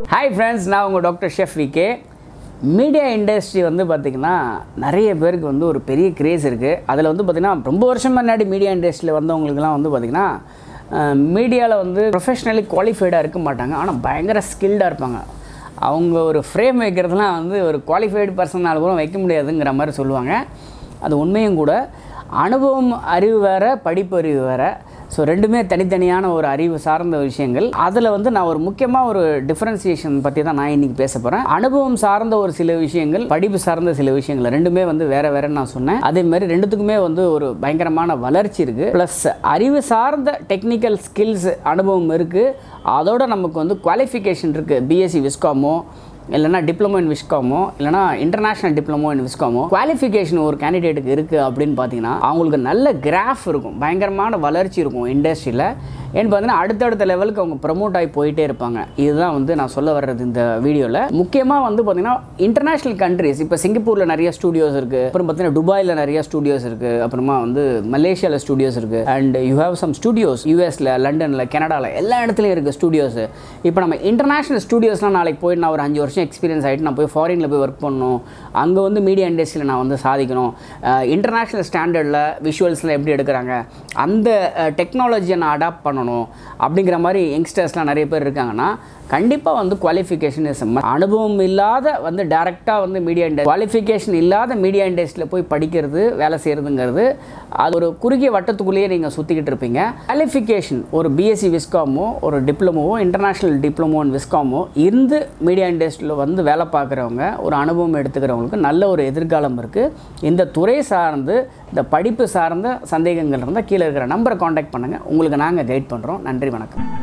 hi friends நான் உங்கள் doctor chef VK media industry வந்து பார்த்திங்கன்னா நிறைய பேருக்கு வந்து ஒரு பெரிய கிரேஸ் இருக்குது அதில் வந்து பார்த்திங்கன்னா ரொம்ப வருஷம் முன்னாடி மீடியா இண்டஸ்ட்ரியில் வந்தவங்களுக்குலாம் வந்து பார்த்திங்கன்னா மீடியாவில் வந்து ப்ரொஃபஷ்னலி குவாலிஃபைடாக இருக்க மாட்டாங்க ஆனால் பயங்கர ஸ்கில்டாக இருப்பாங்க அவங்க ஒரு ஃப்ரேம் வைக்கிறதுலாம் வந்து ஒரு குவாலிஃபைடு பர்சனால் கூட வைக்க முடியாதுங்கிற மாதிரி சொல்லுவாங்க அது உண்மையும் கூட அனுபவம் அறிவு வேறு படிப்பு அறிவு வேறு ஸோ ரெண்டுமே தனித்தனியான ஒரு அறிவு சார்ந்த விஷயங்கள் அதில் வந்து நான் ஒரு முக்கியமாக ஒரு டிஃப்ரென்சியேஷன் பற்றி தான் நான் இன்றைக்கி பேச போகிறேன் அனுபவம் சார்ந்த ஒரு சில விஷயங்கள் படிப்பு சார்ந்த சில விஷயங்கள் ரெண்டுமே வந்து வேறு வேறுன்னு நான் சொன்னேன் அதே மாதிரி ரெண்டுத்துக்குமே வந்து ஒரு பயங்கரமான வளர்ச்சி இருக்குது ப்ளஸ் அறிவு சார்ந்த டெக்னிக்கல் ஸ்கில்ஸ் அனுபவம் இருக்குது அதோட நமக்கு வந்து குவாலிஃபிகேஷன் இருக்குது பிஎஸ்சி விஸ்காமோ இல்லைனா டிப்ளமோ இன் விஸ்காமோ இல்லைனா இன்டர்நேஷ்னல் டிப்ளமோ இன் விஸ்காமோ குவாலிஃபிகேஷன் ஒரு கேண்டிடேட்டுக்கு இருக்குது அப்படின்னு பார்த்தீங்கன்னா அவங்களுக்கு நல்ல கிராஃப் இருக்கும் பயங்கரமான வளர்ச்சி இருக்கும் இண்டஸ்ட்ரியில் ஏன்னு பார்த்தீங்கன்னா அடுத்தடுத்த லெவலுக்கு அவங்க ப்ரமோட் ஆகி போயிட்டே இருப்பாங்க இதுதான் வந்து நான் சொல்ல வர்றது இந்த வீடியோவில் முக்கியமாக வந்து பார்த்தீங்கன்னா இன்டர்நேஷ்னல் கண்ட்ரிஸ் இப்போ சிங்கப்பூரில் நிறைய ஸ்டூடியோஸ் இருக்குது அப்புறம் பார்த்தீங்கன்னா துபாயில் நிறைய ஸ்டூடியோஸ் இருக்குது அப்புறமா வந்து மலேசியாவில் ஸ்டூடியோஸ் இருக்குது and you have some studios யூஎஸில் லண்டனில் கனடாவில் எல்லா இடத்துலையும் இருக்குது ஸ்டூடியோஸ் இப்போ நம்ம இன்டர்நேஷ்னல் ஸ்டூடியோஸ்லாம் நாளைக்கு போய் நான் ஒரு அஞ்சு வருஷம் எக்ஸ்பீரியன்ஸ் ஆகிட்டு நான் போய் ஃபாரினில் போய் ஒர்க் பண்ணணும் அங்கே வந்து மீடியா இண்டஸ்ட்ரியில் நான் வந்து சாதிக்கணும் இன்டர்நேஷ்னல் ஸ்டாண்டர்டில் விஷுவல்ஸில் எப்படி எடுக்கிறாங்க அந்த டெக்னாலஜியை நான் அடாப்ட் பண்ணணும் அப்படிங்கிற மாதிரி யங்ஸ்டர்ஸ்லாம் நிறைய பேர் இருக்காங்கன்னா கண்டிப்பாக வந்து குவாலிஃபிகேஷன் இஸ் அனுபவம் இல்லாத வந்து டேரெக்டாக வந்து மீடியா இண்டஸ்ட்ரி குவாலிஃபிகேஷன் இல்லாத மீடியா இண்டஸ்ட்ரியில் போய் படிக்கிறது வேலை செய்கிறதுங்கிறது அது ஒரு குறுகிய வட்டத்துக்குள்ளேயே நீங்கள் சுற்றிக்கிட்டு இருப்பீங்க குவாலிஃபிகேஷன் ஒரு பிஎஸ்சி விஸ்காமோ ஒரு டிப்ளமோவோ இன்டர்நேஷ்னல் டிப்ளமோ இன் விஸ்காமோ இருந்து மீடியா இண்டஸ்ட்ரியில் வந்து வேலை பார்க்குறவங்க ஒரு அனுபவம் எடுத்துக்கிறவங்களுக்கு நல்ல ஒரு எதிர்காலம் இருக்குது இந்த துறை சார்ந்து இந்த படிப்பு சார்ந்த சந்தேகங்கள் இருந்தால் கீழே இருக்கிற நம்பரை காண்டாக்ட் பண்ணுங்கள் உங்களுக்கு நாங்கள் கைட் பண்ணுறோம் நன்றி வணக்கம்